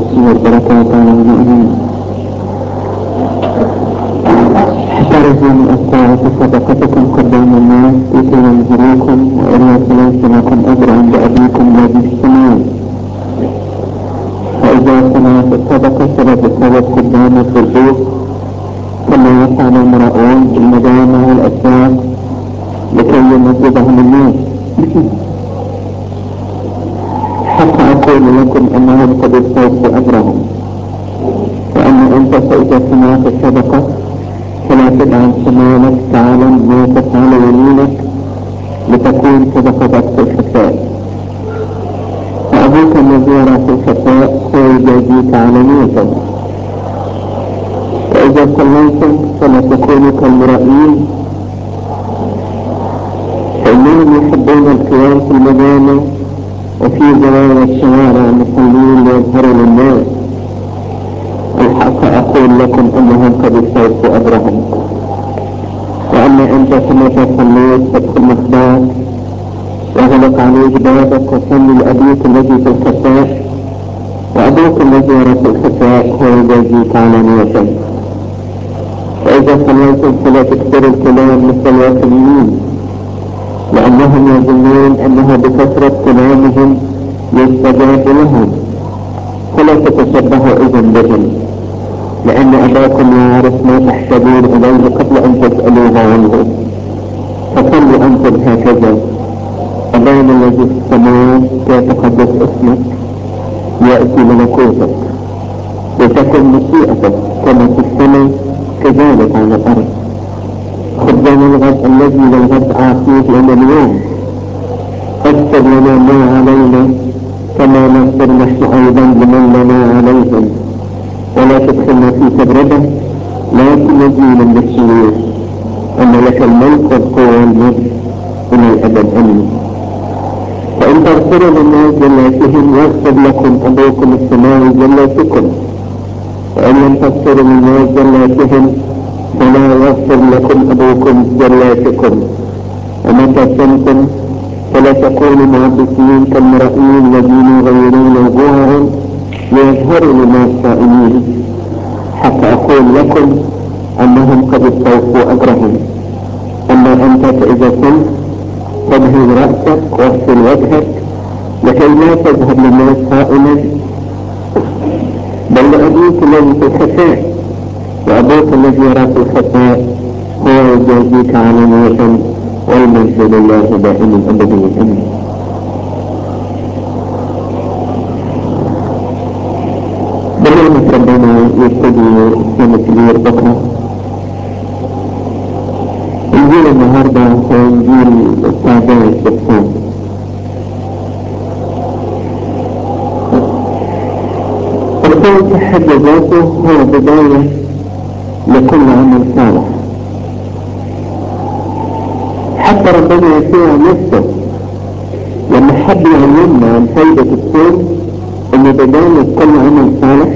نفسه والبركات على المؤمنين احترزوا من الساعة صدقتكم قدام الناس لكي ينظروكم وإلا فليس لكم أجر عند أبيكم الذي في السماء فإذا صنعت الصدقة فلا تتسبب قدام في البيت كما يفعل المرؤون بالمجامع والأسواق لكي ينظرهم الناس حتى أقول لكم أنهم قد استوفوا أجرهم وأن أنت فإذا سمعت الصدقة فلا تجعل شمالك تعلم ما تفعل يمينك لتكون صدقتك في الخفاء فأبوك الذي يرى في الخفاء هو يجازيك علانية وإذا صليتم فلا تكونوا كالمرائين فإنهم يحبون القيام في المجامع وفي زوايا الشوارع مصلين ليظهروا للناس الحق أقول لكم أنهم قد استوفوا أجرهم وأما أنت فمتى صليت فادخل مصداك وغلق عليك بابك وصلي لأبيك الذي في الخفاء وأبوك الذي يرى في الخفاء هو يجازيك علانية وإذا صليتم فلا تكثروا الكلام مثل الوثنيين لأنهم يظنون أنه بكثرة كلامهم يستجاب لهم فلا تتشبهوا إذن بهم لأن أباكم يعرف ما تحتاجون إليه قبل أن تسألوه عنه فصلوا أنتم هكذا أبانا الذي في السماوات يتقدس اسمك يأتي ملكوتك لتكن مشيئتك كما في السماء كذلك على الأرض خبزنا الغد الذي للغد أعطيه لنا اليوم اغفر لنا ما علينا كما نغفر نحن أيضا لمن لنا عليهم ولا تدخلنا في تجربة لكن نجينا بالشرير أن لك الملك والقوة والمجد إلى الأبد أمين فإن تغفروا للناس جلاتهم يغفر لكم أبوكم السماوي جلاتكم وإن لم تغفروا للناس جلاتهم فلا يغفر لكم أبوكم جلاتكم ومتى صمتم فلا تكونوا معبثين كالمرائين الذين يغيرون وجوههم ليظهروا للناس صائمين حتى أقول لكم أنهم قد استوفوا أجرهم أما أنت فإذا كنت تدهن رأسك واغسل وجهك لكي لا تذهب للناس صائما بل لأبيك الذي في الخفاء وأبوك الذي يرى في الخفاء هو يجازيك علانية والمجد لله دائما أبديا أمين بنعمة ربنا يبتدي السنة كبير بكرة إنجيل النهاردة هو إنجيل التعبير بالصوم الصوم في حد ذاته هو بداية لكل عمل صالح حتى ربنا يسوع نفسه لما حب يعلمنا عن فايدة الصوم ان بداية كل عمل صالح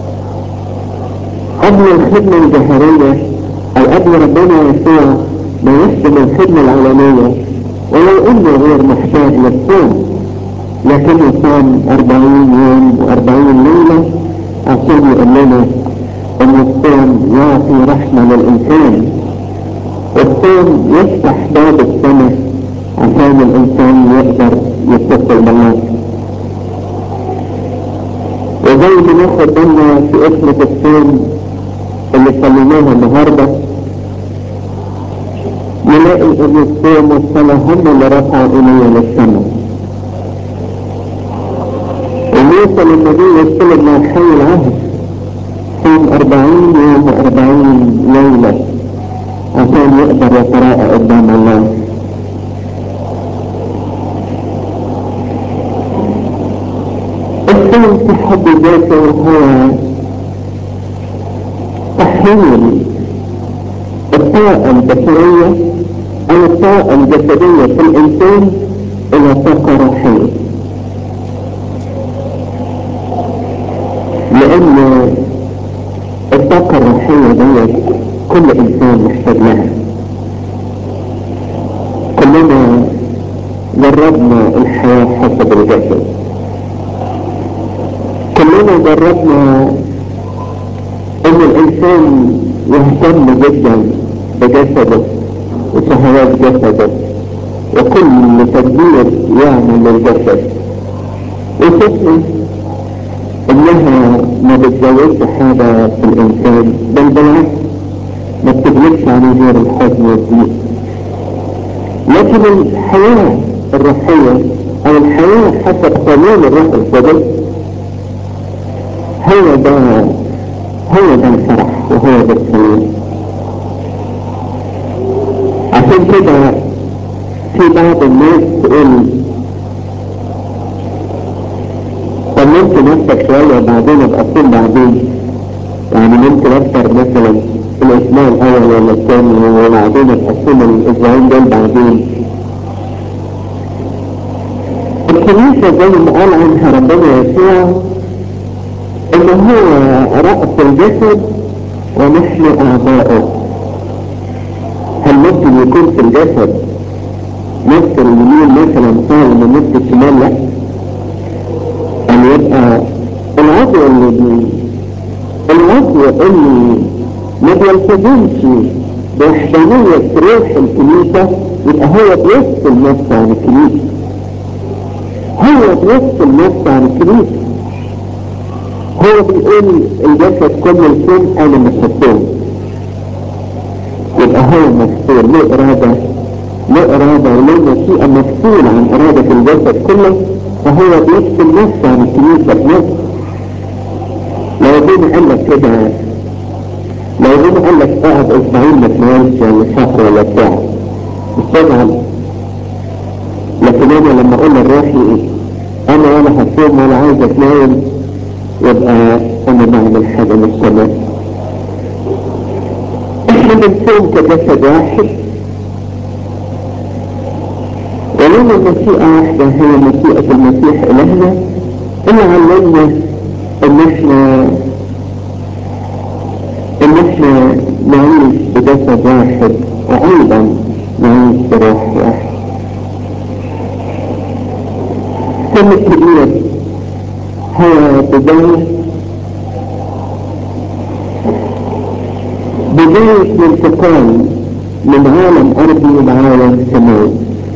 قبل الخدمة الجهرية او قبل ربنا يسوع ما يخدم الخدمة العالمية ولو انه غير محتاج للصوم لكنه صام أربعين يوم وأربعين ليلة عشان يقول لنا ان الصوم يعطي رحمة للإنسان الصوم يفتح باب السماء عشان الإنسان يقدر يتصل بالله وزي ما ناخد بالنا في اسمة الصوم اللي صليناها النهاردة نلاقي ان الصوم والصلاة هم اللي رفعوا إلي للسماء وموسى للنبي يستلم مع حي العهد صوم أربعين يوم وأربعين ليلة عشان يقدر يتراءى قدام الله الصوم في حد ذاته هو تحويل الطاقة البشرية أو الطاقة الجسدية في الإنسان إلى طاقة روحية لأن الطاقة الروحية ديت كل إنسان محتاج لها كلنا جربنا الحياة حسب الجسد كلنا جربنا ان الانسان يهتم جدا بجسده وشهوات جسده وكل تدبير يعمل للجسد وشفنا انها ما بتزودش حاجة في الانسان بل بالعكس ما بتجلبش عليه غير الحزن والضيق لكن الحياة الروحية او الحياة حسب قانون الروح القدس هو ده هو ده الفرح وهو ده السلام عشان كده في بعض الناس تقول طمنت نفسك شوية وبعدين ابقى اكون بعدين يعني ممكن افطر مثلا الاسبوع الاول ولا الثاني وبعدين ابقى اكون الاسبوعين دول بعدين الكنيسة زي ما قال عنها ربنا يسوع ان هو رأس الجسد ونحن اعضاؤه هل ممكن يكون في الجسد نفس اليمين مثلا صايم ونفس الشمال لا ان يبقى العضو اللي بي العضو اللي ما بيلتزمش بوحدانية روح الكنيسة يبقى هو بيفصل نفسه عن الكنيسة هو بيفصل نفسه عن الكنيسة هو بيقول الجسد كله يكون انا مفصول يبقى هو مفصول له ارادة له ارادة وله مشيئة مفصول عن ارادة الجسد كله فهو بيفصل نفسه عن الكنيسة بنفسه لو جينا قال لك كده لو جينا قال لك اقعد اسبوعين ما تنامش ولا شهر ولا بتاع مش تزعل لكن انا لما اقول للروحي انا ولا هصوم ولا عايز اتنام يبقى انا بعمل حاجة مش تمام احنا بنصوم كجسد واحد ولنا مشيئة واحدة هي مشيئة المسيح إلهنا اللي علمنا ان احنا ان احنا نعيش بجسد واحد وايضا نعيش بروح واحد السن الكبير هو بداية بداية الانتقال من عالم أرضي لعالم سماوي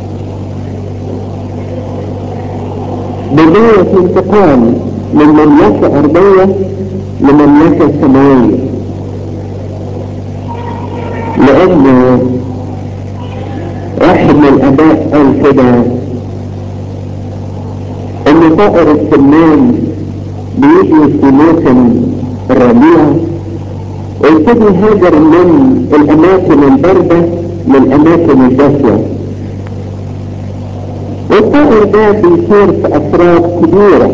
بداية الانتقال من مملكة أرضية لمملكة سماوية لأن واحد من الآباء قال كده ان طائر السمان بيجي في موسم الربيع ويبتدي يهاجر من الاماكن الباردة للاماكن الدافية والطائر ده بيصير في افراد كبيرة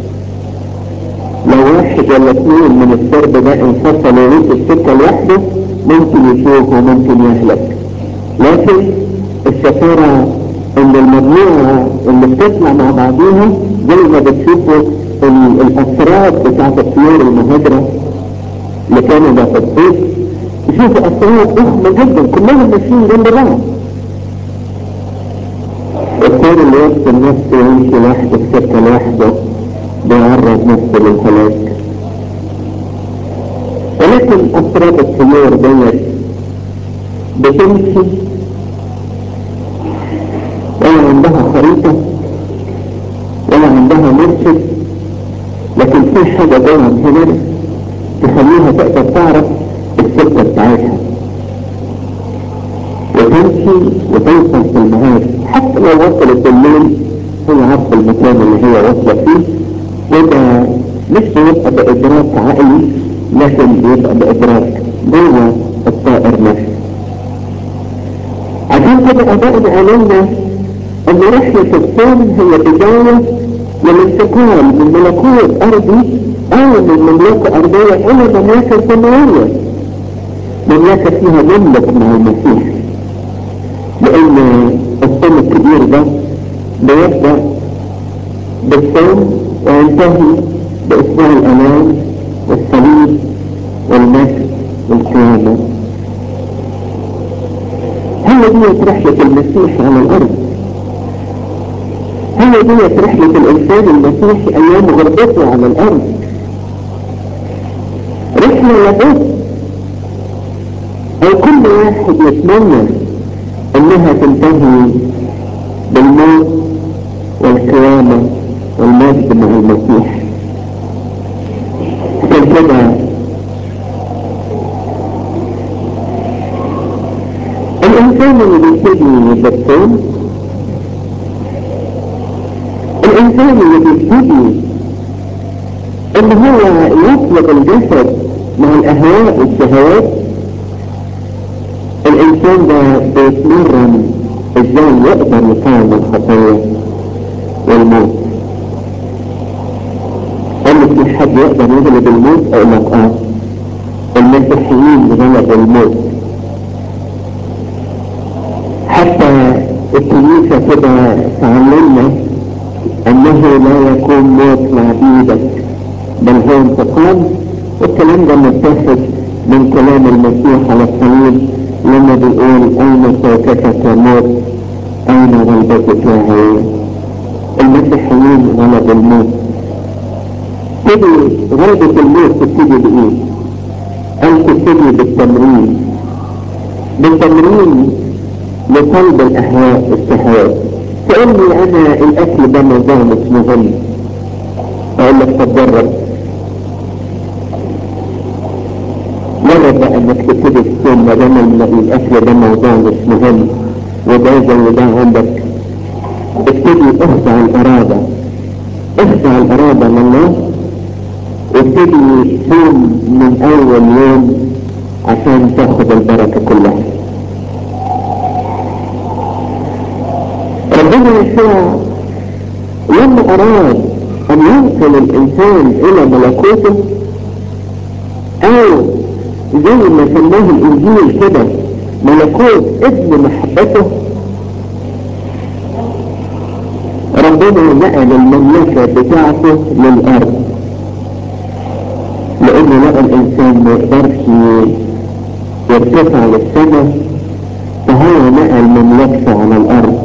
لو واحد ولا اثنين من السرب ده انفصلوا ويجي السكة لوحده ممكن يشوف وممكن يهلك لكن الشطارة ان المجموعة اللي بتطلع مع بعضيها زي ما بتشوفوا الاسرار بتاعت الطيور المهاجرة اللي كانوا ده في الصيف تشوفوا اسرار ضخمة جدا كلهم ماشيين جنب بعض الطير اللي يفصل نفسه ويمشي لوحده في سكة لوحده بيعرض نفسه للهلاك ولكن اسرار الطيور ديت بتمشي ولا عندها خريطة ولا عندها مرشد لكن في حاجة جوه هنا تخليها تقدر تعرف السكة بتاعتها وتمشي وتوصل في المهاد حتى لو وصلت الليل هي عارفة المكان اللي هي واصلة فيه وده مش بيبقى بإدراك عقلي لكن بيبقى بإدراك جوه الطائر نفسه عشان كده أبائنا قالوا لنا ان رحلة الصوم هي بداية للانتقال من ملكوت ارضي او من مملكة ارضية الى مملكة سماوية مملكة فيها نملك مع المسيح لان الصوم الكبير ده بيبدأ بالصوم وينتهي باسبوع الالام والصليب والمجد والقيامة هي دي رحلة المسيح على الارض هي دي رحلة الإنسان المسيحي أيام غربته على الأرض رحلة لابد او كل واحد يتمنى انها تنتهي بالموت والقيامة والمجد مع المسيح عشان كده الانسان اللي بيبتدي بالصوم الانسان اللي بيبتدي ان هو يطلق الجسد مع الاهواء والشهوات الانسان ده بيتمرن ازاي يقدر يقاوم الخطيه والموت قال في حد يقدر يغلب الموت اقول لك اه المسيحيين غلبوا الموت حتى الكنيسة كده تعلمنا انه لا يكون موت لعبيدك بل هو انتقام والكلام ده متاخد من كلام المسيح على الصليب لما بيقول اين شوكتك يا موت اين غلبتك يا هي المسيحيين غلبوا الموت تبتدي غلبة الموت تبتدي بايه؟ قال تبتدي بالتمرين بالتمرين لقلب الاهواء والشهوات تقول لي انا الاكل ده موضوع مش مهم اقول لك طب جرب جرب بقى انك تبتدي الصوم ما دام الاكل ده موضوع مش مهم وده زي ده عندك ابتدي اخضع الاراده اخضع الاراده لله وابتدي صوم من اول يوم عشان تاخد البركه كلها ربنا يسوع لما اراد ان ينقل الانسان الى ملكوته او زي ما سماه الانجيل كده ملكوت ابن محبته ربنا نقل المملكة بتاعته للارض لانه لقى الانسان ما يقدرش يرتفع للسماء فهو نقل مملكته على الارض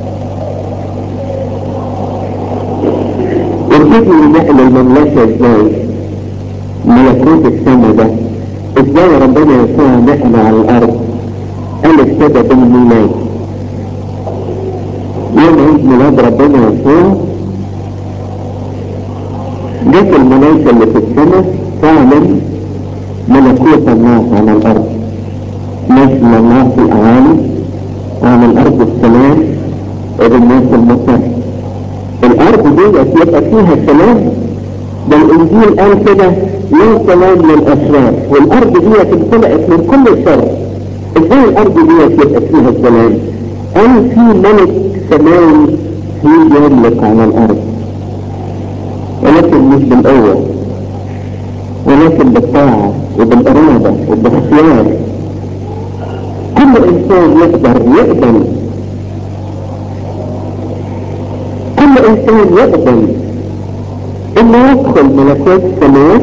وابتدي نقل المملكة ازاي ملكوت السماء ده ازاي ربنا يسوع نقل على الارض قال ابتدى بالميلاد يوم عيد ميلاد ربنا يسوع جت الملائكة اللي في السماء تعلن ملكوت الله على الارض نزل الله في الاعالي وعلى الارض السلام وبالناس المطر الارض دي يبقى فيها سلام ده الانجيل قال كده لا سلام للاشرار والارض دي امتلأت من كل شر ازاي الارض دي يبقى فيها السلام قال في ملك سماوي يجي يملك على الارض ولكن مش بالقوة ولكن بالطاعة وبالإرادة وبالاختيار كل إنسان يقدر يقبل كل إنسان يقبل إنه يدخل ملكوت السماوات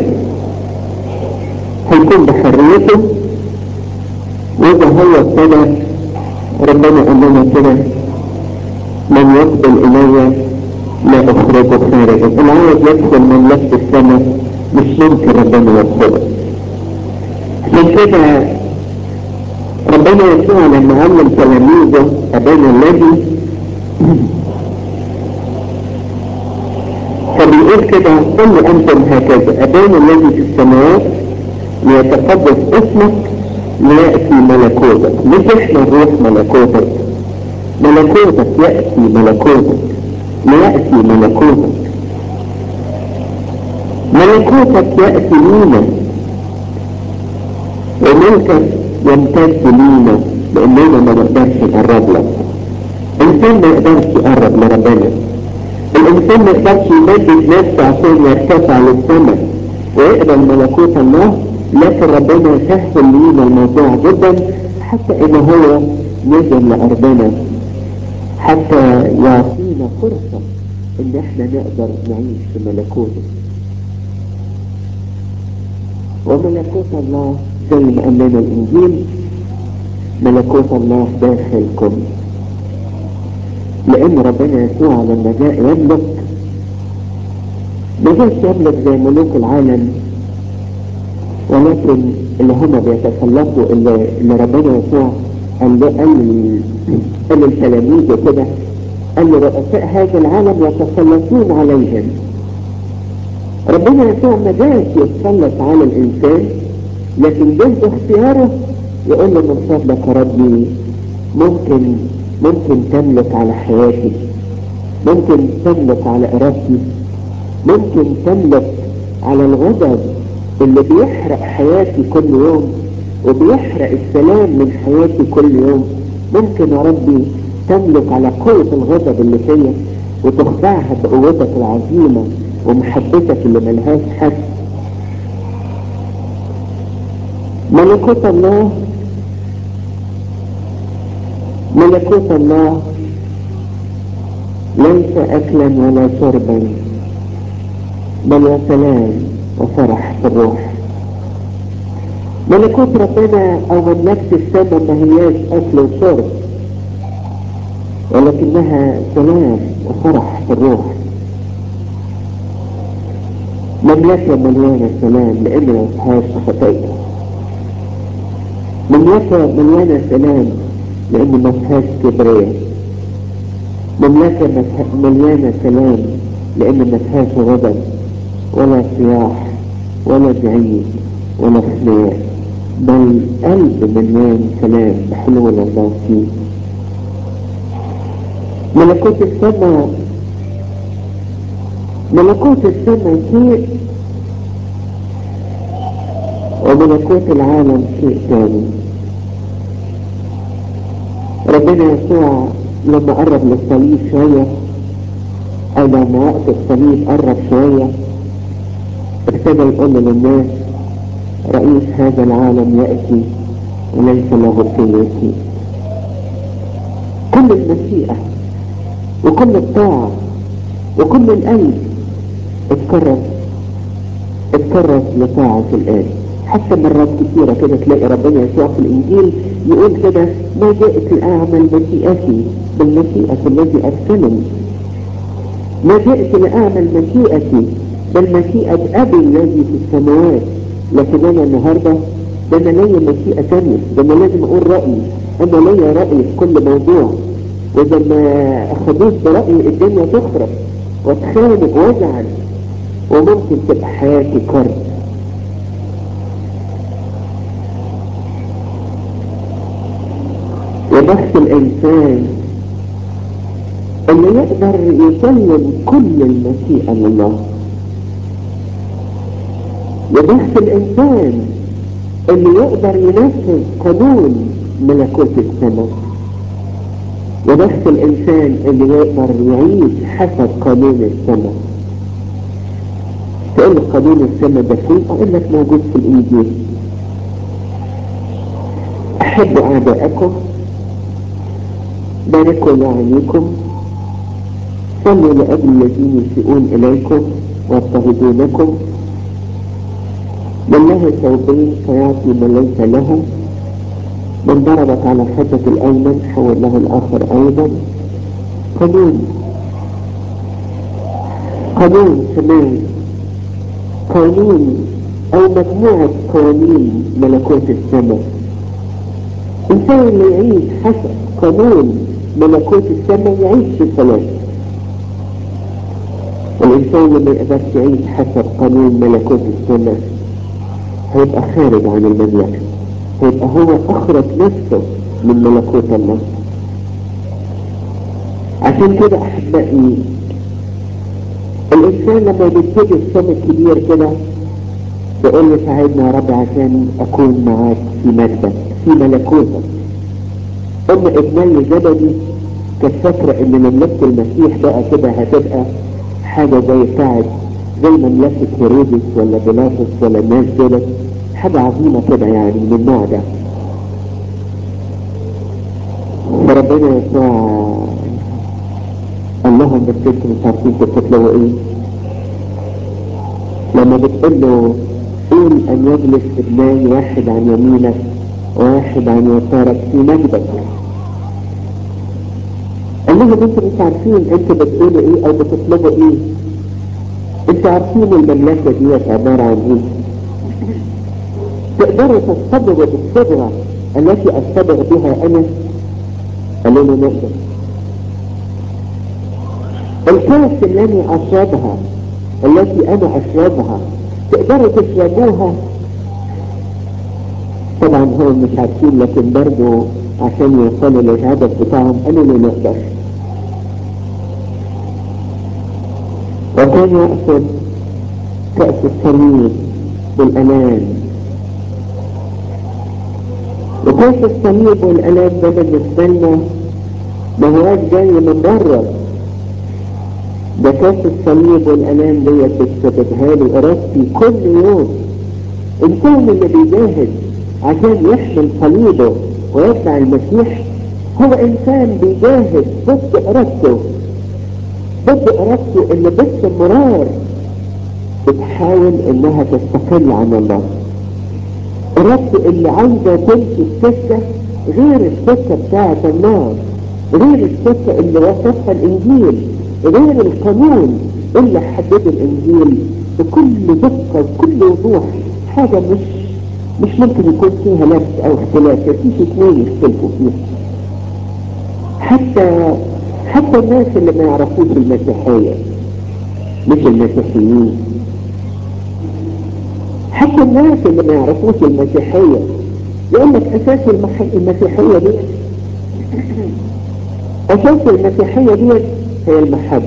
هيكون بحريته وإذا هو ابتدى ربنا قال لنا كده من يقبل إلي لا أخرجه خارجا اللي عايز يدخل مملكة السماء مش ممكن ربنا يدخله عشان كده ربنا يسوع لما علم تلاميذه أبانا الذي فبيقول كده قل أنتم هكذا أبانا الذي في السماوات ليتقدس اسمك ليأتي ملكوتك مش احنا نروح ملكوتك ملكوتك يأتي ملكوتك ليأتي ملكوتك ملكوتك يأتي لينا وملكك يمتد لينا لأننا ما نقدرش نقرب لك الإنسان ما يقدرش يقرب لربنا الإنسان ما يقدرش يمدد نفسه عشان يرتفع للسماء ويقبل ملكوت الله لكن ربنا سهل لينا الموضوع جدا حتى إن هو نزل لأرضنا حتى يعطينا فرصة إن إحنا نقدر نعيش في ملكوته وملكوت الله زي ما قال لنا الإنجيل ملكوت الله داخلكم لأن ربنا يسوع لما جاء يملك ما جاش يملك زي ملوك العالم ولكن اللي هم بيتسلطوا اللي, اللي ربنا يسوع قال له قال قال للتلاميذ وكده قال لرؤساء هذا العالم يتسلطون عليهم ربنا يسوع ما جاش يتسلط على الانسان لكن جه باختياره يقول له من فضلك يا ربي ممكن ممكن تملك على حياتي ممكن تملك على ارادتي ممكن تملك على الغضب اللي بيحرق حياتي كل يوم وبيحرق السلام من حياتي كل يوم ممكن يا ربي تملك على قوة الغضب اللي فيا وتخضعها بقوتك العظيمة ومحبتك اللي ملهاش حد ملكوت الله ملكوت الله ليس أكلا ولا شربا بل وسلام وفرح في الروح ملكوت ربنا او مملكة السماء ما هياش اكل وشرب ولكنها سلام وفرح في الروح مملكة مليانة سلام لان ما فيهاش خطيئة مملكة مليانة سلام لان ما فيهاش كبرياء مملكة مليانة سلام لان ما فيهاش غضب ولا صياح ولا زعيق ولا خناق بل قلب مليان سلام بحلول الله فيه ملكوت السماء ملكوت السماء شيء وملكوت العالم شيء ثاني ربنا يسوع لما قرب للصليب شوية أو لما وقت الصليب قرب شوية ابتدى يقول للناس رئيس هذا العالم يأتي وليس له قيمتي كل المشيئة وكل الطاعة وكل القلب اتكرس اتكرس لطاعة الآب حتى مرات كثيرة كده تلاقي ربنا يسوع في الإنجيل يقول كده ما جئت لأعمل مشيئتي بالمشيئة الذي أرسلني ما جئت لأعمل مشيئتي بل مشيئة أبي الذي في السماوات لكن أنا النهاردة ده أنا ليا مشيئة تانية ده أنا لازم أقول رأيي أنا ليا رأي في كل موضوع وإذا ما أخدوش برأيي الدنيا تخرب واتخانق وازعل وممكن تبقى حياتي كرب وبخت الإنسان اللي يقدر يسلم كل المشيئة لله وبخت الإنسان اللي يقدر ينفذ قانون ملكوت السماء وبخت الإنسان اللي يقدر يعيش حسب قانون السماء تقول لك قانون السماء ده فين؟ أقول لك موجود في الإنجيل أحبوا أعداءكم باركوا لعنيكم صلوا لأجل الذين يسيئون إليكم ويضطهدونكم من له ثوبين فيعطي من ليس له من ضربت على الخدة الأيمن حول له الآخر أيضا قانون قانون كمان قانون أو مجموعة قوانين ملكوت السماء إنسان اللي يعيش حسب قانون ملكوت السماء يعيش في سلام والإنسان اللي ما يقدرش يعيش حسب قانون ملكوت السماء هيبقى خارج عن المملكة هيبقى هو أخرج نفسه من ملكوت الله عشان كده أحبائي الإنسان لما بيبتدي السماء كبير كده بيقول لي ساعدنا يا رب عشان أكون معاك في مجدك في ملكوتك أم إجمالي زبدي كانت فاكرة إن مملكة المسيح بقى كده هتبقى حاجة زي بتاعت زي مملكة هيرودس ولا بيلاطس ولا الناس دول حاجة عظيمة كده يعني من النوع ده فربنا يسوع قال لهم بس انتوا مش عارفين تطلبوا ايه لما بتقول له قول ان يجلس ابناي واحد عن يمينك وواحد عن يسارك في مجدك قال لهم انتوا مش عارفين انتوا بتقولوا ايه او بتطلبوا ايه انتوا عارفين المملكة ديت عبارة عن ايه تقدروا تصطبغوا بالصبغة التي أصطبغ بها أنا قالوا له نقدر الكاس اللي أنا أشربها التي أنا أشربها تقدروا تشربوها طبعا هم مش عارفين لكن برضه عشان يوصلوا للهدف بتاعهم قالوا له نقدر وكان يقصد كأس الصليب بالأمان وكأس الصليب والألام ده بالنسبة لنا ما هواش جاي من بره ده كأس الصليب والألام ديت بتسببها لي إرادتي كل يوم الإنسان اللي بيجاهد عشان يحمل صليبه ويتبع المسيح هو إنسان بيجاهد ضد إرادته ضد إرادته اللي باستمرار بتحاول إنها تستقل عن الله إرادته اللي عايزة تمشي السكة غير السكة بتاعة الله غير السكة اللي وصفها الإنجيل غير القانون اللي حدده الإنجيل بكل دقة وكل وضوح حاجة مش مش ممكن يكون فيها لبس أو اختلاف مفيش اثنين يختلفوا فيها حتى حتى الناس اللي ما يعرفوش المسيحية مش المسيحيين حتى الناس اللي ما يعرفوش المسيحية يقول لك أساس المح... المسيحية دي أساس المسيحية دي هي المحبة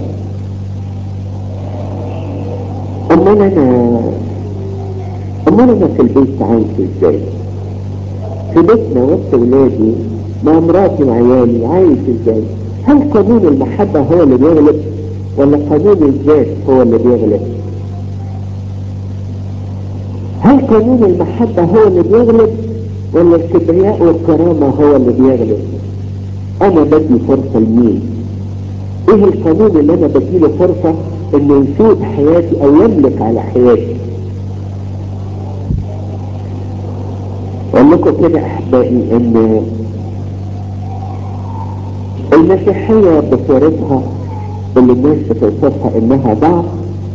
أمال أنا أمال أنا في البيت عايش إزاي؟ في بيتنا وسط ولادي مع مراتي وعيالي عايش إزاي؟ هل قانون المحبة هو اللي بيغلب ولا قانون الذات هو اللي بيغلب؟ هل قانون المحبة هو اللي بيغلب ولا الكبرياء والكرامة هو اللي بيغلب؟ أنا بدي فرصة لمين؟ ايه القانون اللي انا بديله فرصة انه يسوق حياتي او يملك على حياتي اقول لكم كده احبائي ان المسيحية بصورتها اللي الناس بتوصفها انها ضعف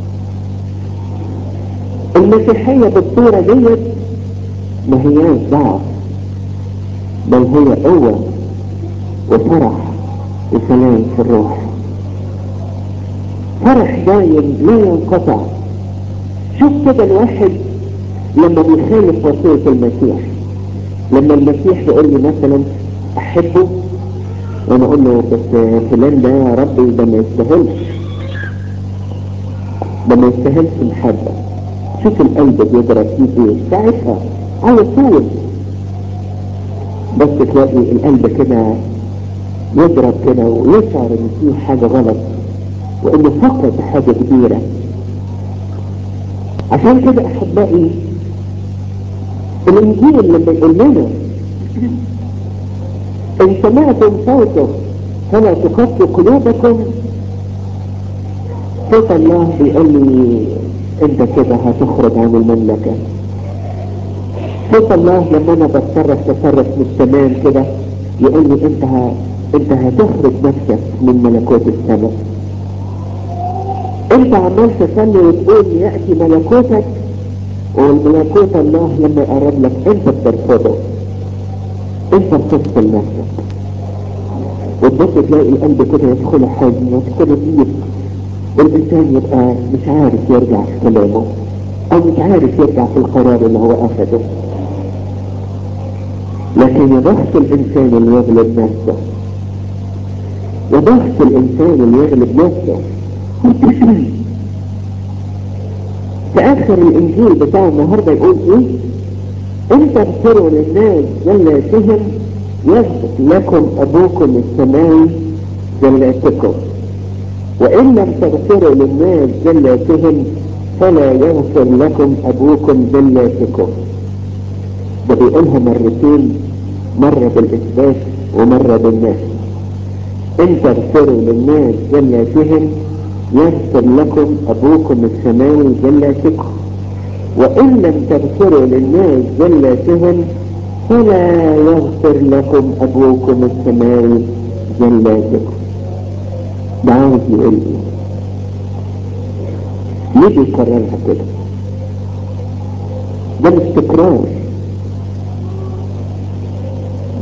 المسيحية بالصورة ديت ما هياش ضعف بل هي قوة وفرح وسلام في الروح فرح دايم لا ينقطع شوف كده الواحد لما بيخالف وصية المسيح لما المسيح يقول لي مثلا احبه وانا اقول له بس فلان ده يا ربي ده ما يستاهلش ده ما يستاهلش محبة شوف القلب بيضرب فيه ايه ساعتها على طول بس تلاقي القلب كده يضرب كده ويشعر ان فيه حاجة غلط وانه فقد حاجة كبيرة عشان كده احبائي الانجيل لما يقول لنا ان سمعتم صوته فلا تقسوا قلوبكم صوت الله بيقول لي انت كده هتخرج عن المملكة صوت الله لما انا بتصرف تصرف مش تمام كده يقول لي انت ه... انت هتخرج نفسك من ملكوت السماء انت عمال تصلي وتقول يأتي ملكوتك والملكوت الله لما يقرب لك انت بترفضه انت بتفصل نفسك وتبص تلاقي القلب كده يدخل حزن ويدخل ضيق والانسان يبقى مش عارف يرجع في كلامه او مش عارف يرجع في القرار اللي هو اخده لكن يضغط الانسان اللي يغلب نفسه يضغط الانسان اللي يغلب نفسه في اخر الانجيل بتاع النهارده يقول ايه ان تغفروا للناس زلاتهم يغفر لكم ابوكم السماوي زلاتكم وان لم تغفروا للناس زلاتهم فلا يغفر لكم ابوكم زلاتكم ده بيقولها مرتين مرة بالاثبات ومرة بالنفي ان تغفروا للناس زلاتهم يغفر لكم ابوكم السماوي زلاتكم وان لم تغفروا للناس زلاتهم فلا يغفر لكم ابوكم السماوي زلاتكم ده عاوز يقول ايه ليه بيكررها كده ده مش تكرار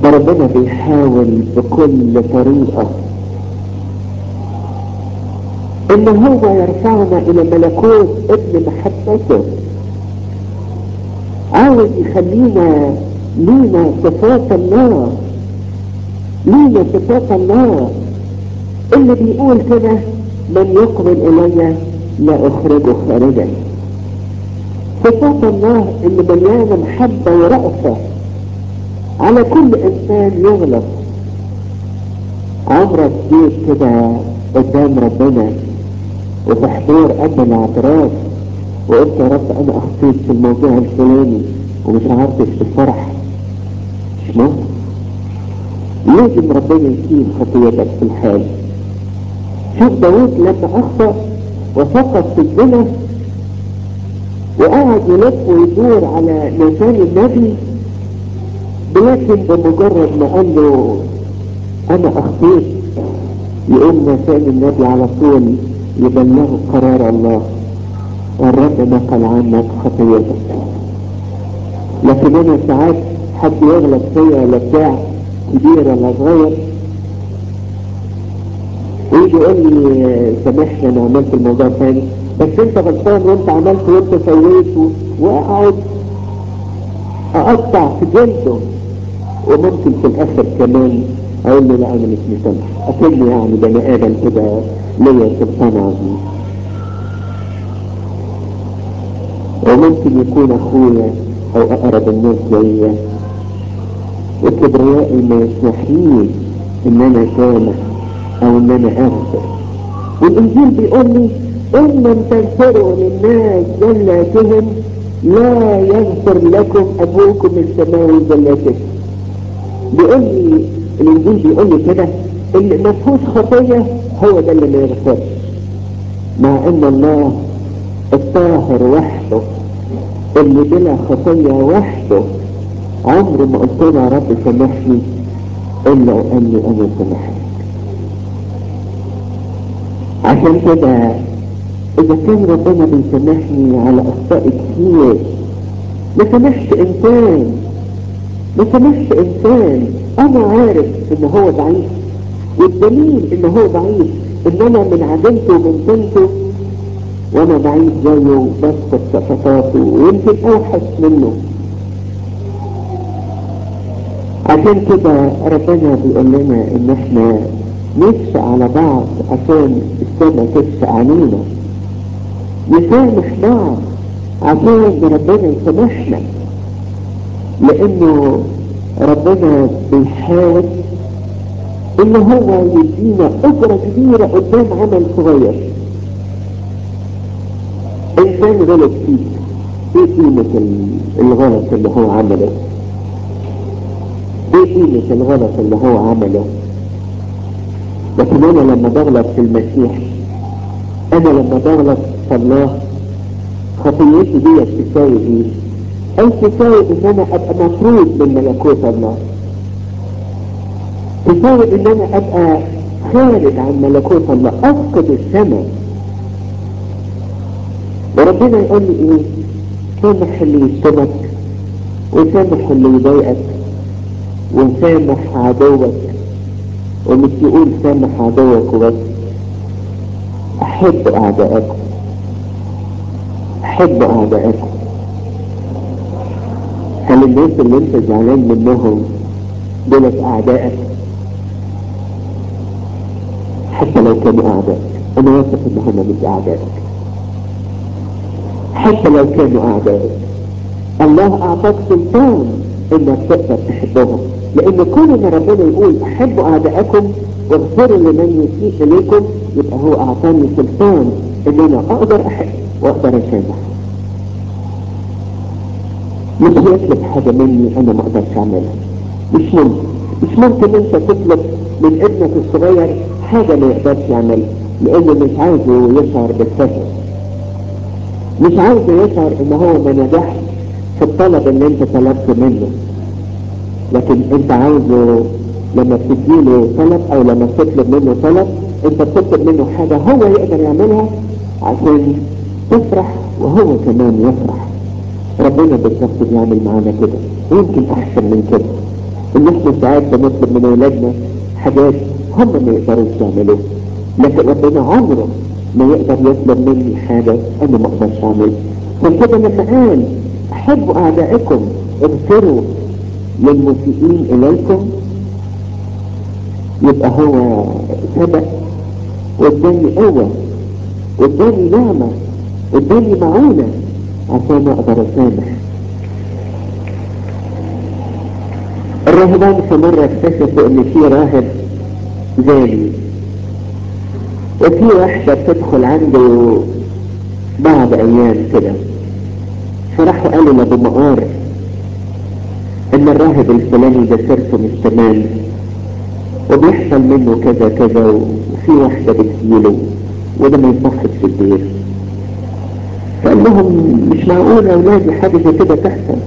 فربنا بيحاول بكل طريقة ان هو يرفعنا الى ملكوت ابن محبته عاوز يخلينا لينا صفات الله لينا صفات الله اللي بيقول كده من يقبل الي لا اخرجه خارجا صفات الله اللي مليانه محبه ورأفه على كل انسان يغلط عمرك جيت كده قدام ربنا وفي حضور اب الاعتراف وقلت يا رب انا اخطيت في الموضوع الفلاني ومش عارفش الفرح مش ممكن لازم ربنا يشيل خطيتك في الحال شوف داود لما اخطأ وسقط في الزنا وقعد يلف ويدور على نسان النبي لكن بمجرد ما قال له انا اخطيت يقوم نسان النبي على طول يبلغه قرار الله الرب نقل عنك خطيتك لكن انا ساعات حد يغلط فيا ولا بتاع كبير ولا صغير ويجي يقول لي سامحني انا عملت الموضوع تاني بس انت غلطان وانت عملت وانت سويت واقعد اقطع في جلده وممكن في الاخر كمان اقول له لا انا مش مسامح اكني يعني بني ادم كده ليا سلطان عظيم وممكن يكون اخويا او اقرب الناس ليا وكبريائي ما يسمحليش ان انا اسامح او ان انا اغفر والانجيل بيقول لي ان لم تغفروا للناس زلاتهم لا يغفر لكم ابوكم السماوي زلاتكم بيقول لي الانجيل بيقول لي كده اللي ما فيهوش خطيه هو ده اللي ما يغفرش مع ان الله الطاهر وحده اللي بلا خطيه وحده عمري ما قلت له يا رب سامحني الا وقال لي انا سامحك عشان كده اذا كان ربنا بيسامحني على اخطاء كتير ما سامحش انسان ما سامحش انسان انا عارف ان هو ضعيف والدليل ان هو ضعيف ان انا من عدمته ومن بنته وانا ضعيف زيه بسقط سقطاته ويمكن اوحش منه عشان كده ربنا بيقول لنا ان احنا نشفى على بعض عشان السماء تشفى علينا نسامح بعض عشان ربنا يسامحنا لانه ربنا بيحاول ان هو يدينا اجرة كبيرة قدام عمل صغير انسان غلط فيك ايه قيمة الغلط اللي هو عمله ايه قيمة الغلط اللي هو عمله لكن انا لما بغلط في المسيح انا لما بغلط في الله خطيتي دي تساوي ايه اي تساوي ان انا ابقى مطرود من ملكوت الله تساوي ان انا ابقى خارج عن ملكوت الله افقد السماء وربنا يقول لي ايه سامح اللي يشتمك وسامح اللي يضايقك وسامح عدوك ومش يقول سامح عدوك وبس احب اعدائكم احب اعدائكم هل الناس اللي انت زعلان منهم دولت اعدائك حتى لو كانوا اعدائك انا واثق ان هم مش اعدائك حتى لو كانوا اعدائك الله اعطاك سلطان انك تقدر تحبهم لان كل ما ربنا يقول احبوا اعدائكم واغفروا لمن يسيء اليكم يبقى هو اعطاني سلطان ان انا اقدر احب واقدر اسامح مش يطلب حاجه مني انا ما اقدرش اعملها مش ممكن مش ممكن انت تطلب من ابنك الصغير حاجه ما يقدرش يعملها لانه مش عايزه يشعر بالفشل مش عايزه يشعر ان هو ما نجحش في الطلب اللي انت طلبته منه لكن انت عايزه لما بتديله طلب او لما تطلب منه طلب انت بتطلب منه حاجة هو يقدر يعملها عشان تفرح وهو كمان يفرح ربنا بالظبط بيعمل معانا كده ويمكن احسن من كده ان احنا ساعات بنطلب من اولادنا حاجات هم ما يقدروش يعملوها لكن ربنا عمره ما يقدر يطلب مني حاجة انا ما اقدرش اعملها عشان كده لما قال احبوا اعدائكم اغفروا للمسيئين اليكم يبقى هو سبق واداني قوة واداني نعمة واداني معونة عشان اقدر اسامح الراهبان في مرة اكتشفوا ان في راهب زاني وفي واحدة بتدخل عنده بعض ايام كده فراحوا قالوا لابو مقار ان الراهب الفلاني ده سيرته مش تمام وبيحصل منه كذا كذا وفي واحدة بتجيله وده ما يصحش في الدير فقال لهم مش معقول يا اولادي حاجة زي كده تحصل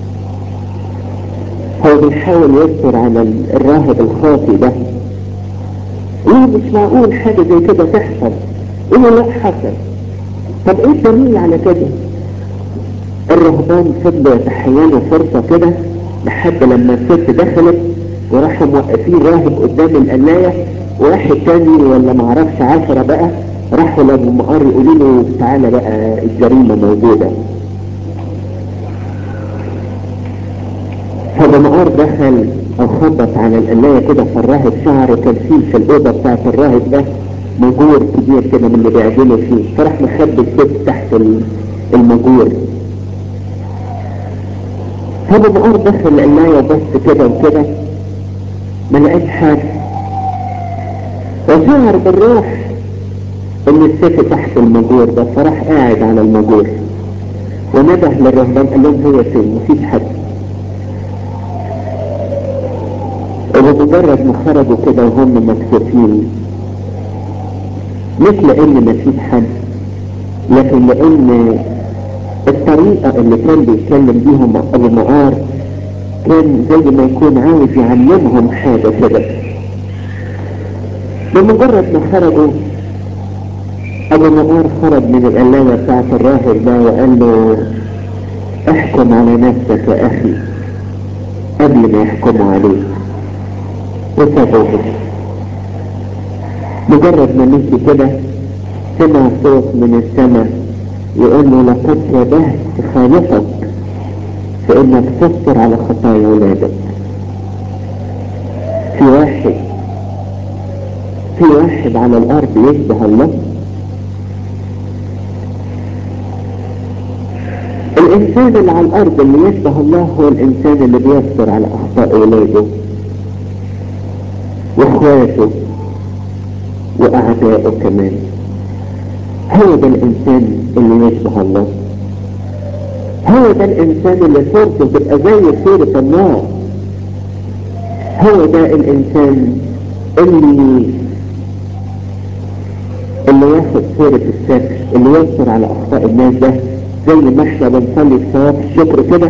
هو بيحاول يستر على الراهب الخاطي ده ليه مش معقول حاجة زي كده تحصل ايه لا حصل طب ايه الدليل على كده الرهبان فضلوا يتحينوا فرصة كده لحد لما الست دخلت وراحوا موقفين راهب قدام القلاية وواحد تاني ولا معرفش عشرة بقى راحوا لابو مقار يقولوا له تعالى بقى الجريمة موجودة فابو مقار دخل او خبط على القلاية كده فالراهب شعره كان فيه في الأوضة بتاعت الراهب ده مجور كبير كده من اللي بيعجنوا فيه فراح مخبي الست تحت المجور فابو مقار دخل القلاية وبس كده وكده ما لقاش حاجة وشعر بالروح ان الست تحت المجور ده فراح قاعد على المجور ونده للرهبان قال لهم هي فين مفيش حد وبمجرد ما خرجوا كده وهم مكسوفين مش لان مفيش حد لكن لان الطريقة اللي كان بيتكلم بيهم ابو مقار كان زي ما يكون عاوز يعلمهم حاجة كده بمجرد ما خرجوا ابو مقار خرج من القلاية بتاعت الراهب ده وقال له احكم على نفسك يا اخي قبل ما يحكموا عليك وسابوه مجرد ما مشي كده سمع صوت من السماء يقول له لقد شبهت خالقك في انك تصبر على خطايا ولادك في واحد في واحد على الارض يشبه الله الانسان اللي على الارض اللي يشبه الله هو الانسان اللي بيصبر على اخطاء ولاده واخواته واعدائه كمان هو ده الانسان اللي يشبه الله هو ده الانسان اللي صورته تبقى زي صورة الله هو ده الانسان اللي اللي ياخد صورة الستر اللي ينصر على اخطاء الناس ده زي ما احنا بنصلي بصواب الشكر كده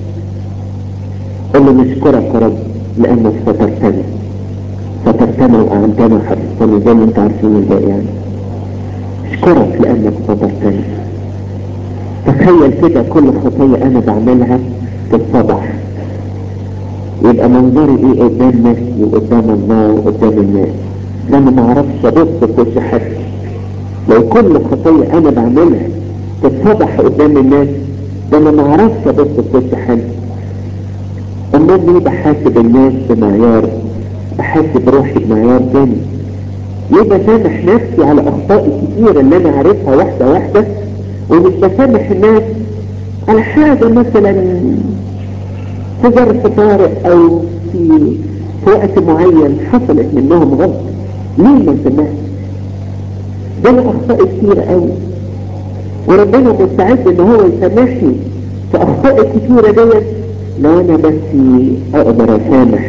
اللي نشكرك يا رب لانك سترتني سترتنا واعنتنا وحفظتني زي ما انت عارفين الباقي يعني اشكرك لانك سترتني تخيل كده كل خطية انا بعملها تتفضح يبقى منظري ايه قدام نفسي وقدام الله وقدام الناس ده انا ما اعرفش ابص في وش حد لو كل خطية انا بعملها تتفضح قدام الناس ده انا ما اعرفش ابص في وش حد امال ليه بحاسب الناس بمعيار بحاسب روحي بمعيار تاني ليه بسامح نفسي على اخطائي الكتيرة اللي انا عارفها واحدة واحدة ومش بسامح الناس على حاجة مثلا في ظرف طارئ او في في وقت معين حصلت منهم غلط ليه ما سمعت ده انا اخطائي كتيرة قوي وربنا مستعد ان هو يسامحني في اخطائي الكتيرة ديت لو انا بس اقدر اسامح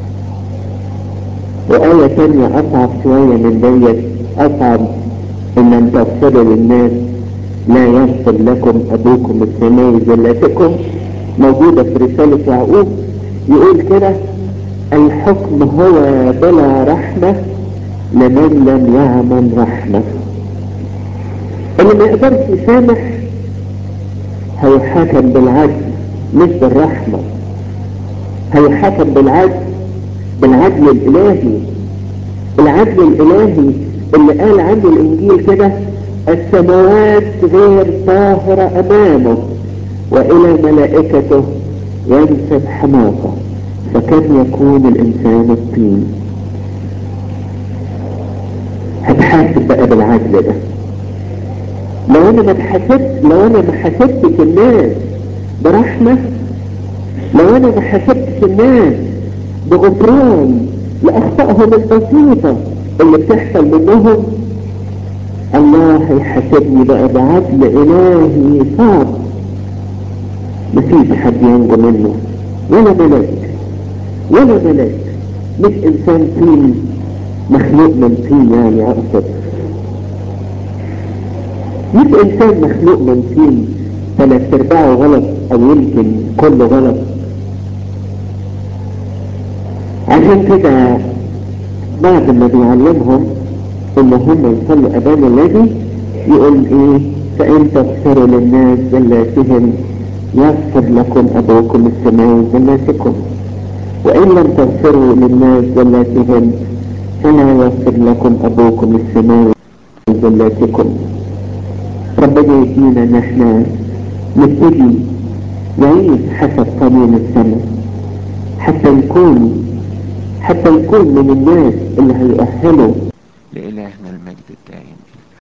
وآية تانية أصعب شوية من ديت أصعب إن أن تغفروا للناس لا يغفر لكم أبوكم السماوي زلاتكم موجودة في رسالة يعقوب يقول كده الحكم هو بلا رحمة لمن لم يعمل رحمة اللي ما يقدرش يسامح هيحاكم بالعدل مش بالرحمة هيحكم بالعدل بالعدل الالهي العدل الالهي اللي قال عنه الانجيل كده السماوات غير طاهرة امامه والى ملائكته ينسب حماقة فكم يكون الانسان الطين هتحاسب بقى بالعدل ده لو انا ما اتحاسبت لو انا ما حاسبتش الناس برحمة لو انا ما حاسبتش الناس بغفران لاخطائهم البسيطة اللي بتحصل منهم الله هيحاسبني بقى بعدل الهي صعب مفيش حد ينجو منه ولا ملاك ولا ملاك مش انسان طين مخلوق من طين يعني اقصد مش انسان مخلوق من طين ثلاث ارباعه غلط او يمكن كله غلط عشان كده بعد ما بيعلمهم ان هم يصلوا ابانا الذي يقول ايه فان تغفروا للناس زلاتهم يغفر لكم ابوكم السماوي زلاتكم وان لم تغفروا للناس زلاتهم فلا يغفر لكم ابوكم السماوي زلاتكم ربنا يدينا ان احنا نبتدي نعيش حسب قانون السماء حتى نكون حتى نكون من الناس اللي هيؤهلوا لإلهنا المجد الدائم